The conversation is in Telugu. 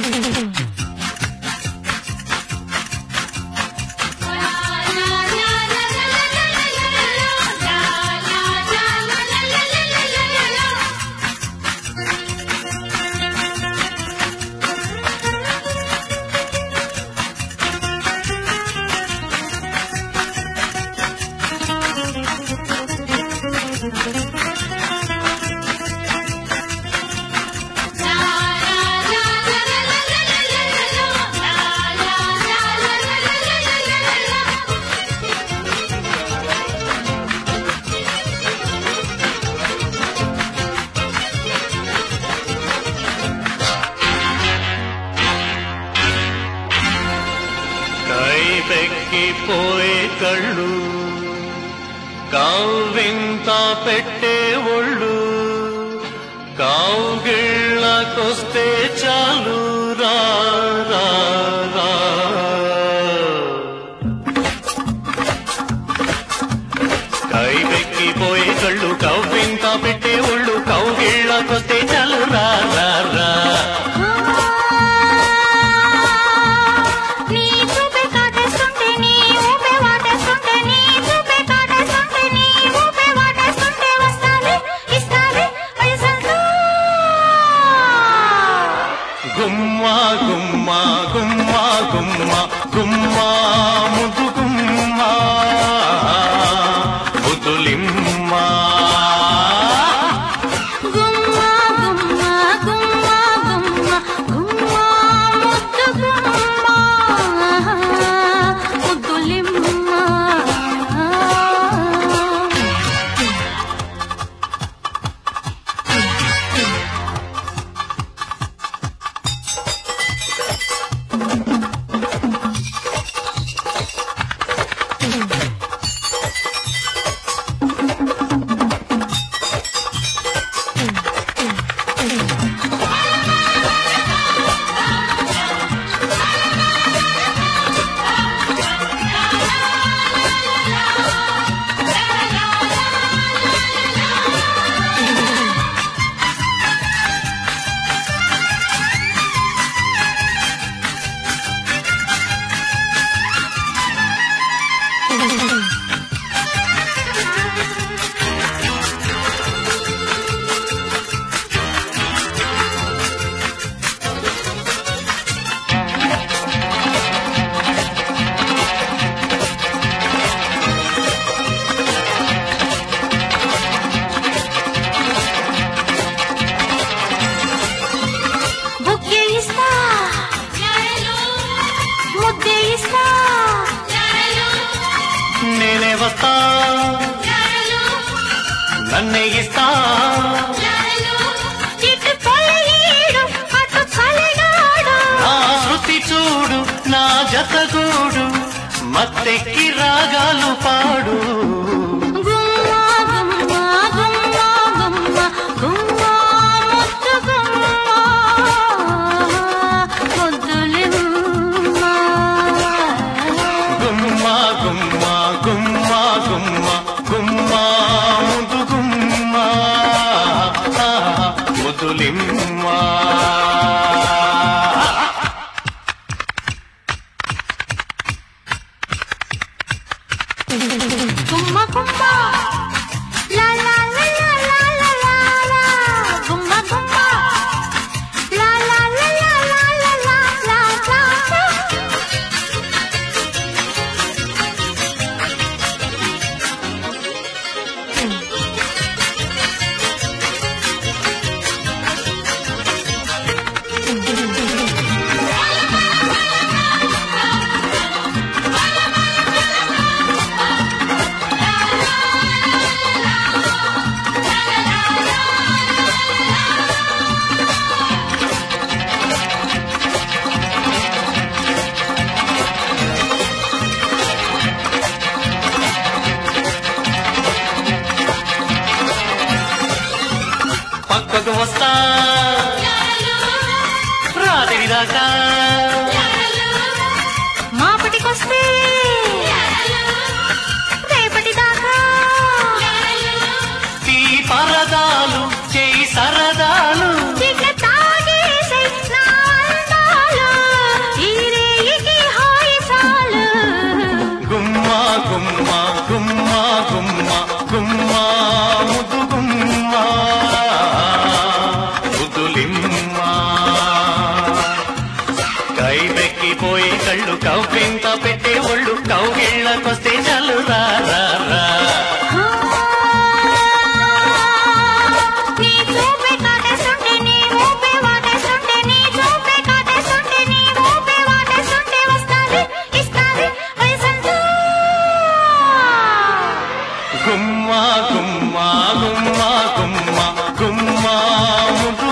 కైపెక్కిపోయే కళ్ళు కావింత పెట్టే ఒళ్ళు కావుగిళ్ళకొస్తే చాలు రా రా, రా. కైపెక్కిపోయే కళ్ళు కవ్వింత పెట్టే ఒళ్ళు కౌగిళ్ళకొస్తే చాలు రా రా రా నీ చూపే కాటేస్తుంటే నీ ఊపే వాటేస్తుంటే నీ చూపే కాటేస్తుంటే నీ ఊపే వాటేస్తుంటే వస్తాలే ఇస్తాలే అడిసంతా గుమ్మా గుమ్మా గుమ్మా గుమ్మా గుమ్మా ముద్దు గుమ్మా ముద్దులిమ్మా గుమ్మ గుమ్మ గుమ్మ గుమ్మ గుమ్మ ముద్దు గుమ్మ ముద్దులిమ్మ బుక్కే ఇస్తా ముద్దే ఇస్తా నేనే వస్తా నన్నే ఇస్తా ఇటు పొలయీడు అటు చలిగాడు నా శృతి చూడు నా జతగూడు మత్తెక్కి రాగాలు పాడు గుమ్మ గుమ్మ గుమ్మ గుమ్మ గుమ్మ ముద్దు గుమ్మ ముద్దులిమ్మ గుమ్మా గుమ్మా గుమ్మా గుమ్మా గుమ్మా ముద్దు గుమ్మా ముద్దులిమ్మా గుమ్మ గుమ్మ లా లా లా లా లా లా లా లా గుమ్మ గుమ్మ లా లా లా లా లా లా లా లా లా లా పక్కకు వస్తా రాత్రి దాకా మాపటికొస్తే రేపటి దాకా తీ పరదాలు చేయి సరదాలు ఇక తాగేసే నా అందాలు గుమ్మ గుమ్మ గుమ్మ గుమ్మ ముద్దు